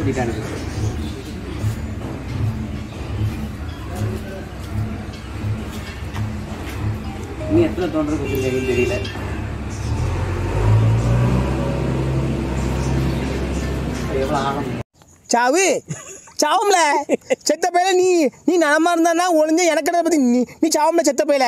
மாற்றிட்டானுங்க இன்னும் எத்தனை தோன்றது கொடுத்துருக்காங்கன்னு தெரியல எவ்வளோ ஆகும் சாவு சாவும்ல செத்த பையில நீ நீ நலமா இருந்தானா ஒளிஞ்ச எனக்கு என்ன பத்தி நீ நீ சாவும்ல செத்த பையில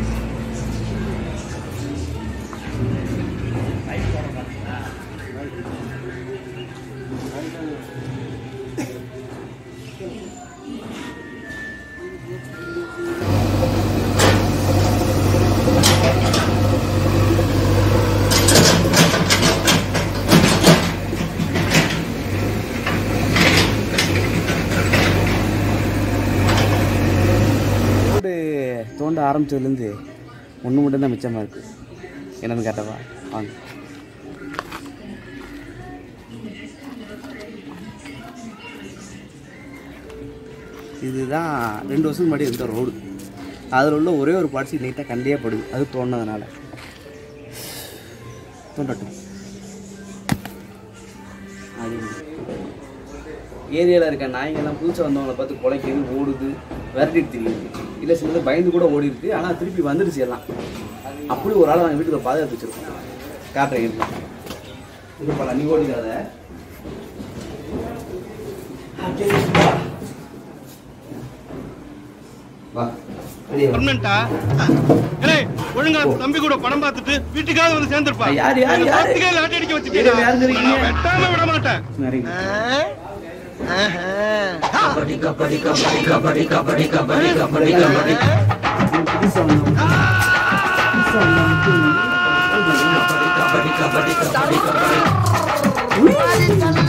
ரோடு தோண்ட ஆரம்பிச்சதுலேருந்து ஒன்று மட்டும் தான் மிச்சமாக இருக்குது என்னன்னு கேட்டவா வாங்க இதுதான் ரெண்டு வருஷம் முன்னாடி இருந்த ரோடு அதில் உள்ள ஒரே ஒரு பார்ட்ஸ் நீட்டாக கண்டியாக படுது அது தோணுனதுனால தோண்டட்டும் அது ஏரியாவில் இருக்க நாய்ங்கெல்லாம் புதுசாக வந்தவங்கள பார்த்து குலைக்குது ஓடுது விரட்டிட்டு தெரியுது இல்லை சிலது பயந்து கூட ஓடி இருக்கு ஆனால் திருப்பி வந்துடுச்சு எல்லாம் அப்படி ஒரு ஆள் நாங்கள் வீட்டுக்கு பாதுகாத்து வச்சிருக்கோம் காட்டுறேன் இருக்கு இது பல நீ ஓடிடாத அப்படியே வா. வா வெளியே வா. பர்மனண்டா ஏய் ஒழுங்கா தம்பி கூட படம் பார்த்துட்டு வீட்டுக்காவது வந்து சேர்ந்துருப்பா யாரு, யாரு, என்னை யாரு? பத்துக்கே லாட்டி அடிக்க ஏய், வச்சுட்டீங்க யாருங்க இருக்கீங்க? நான் வெட்டாம விட மாட்டேன் நிறைய புதுசா வந்தவங்க. புதுசா வந்தவங்க. கபடி கபடி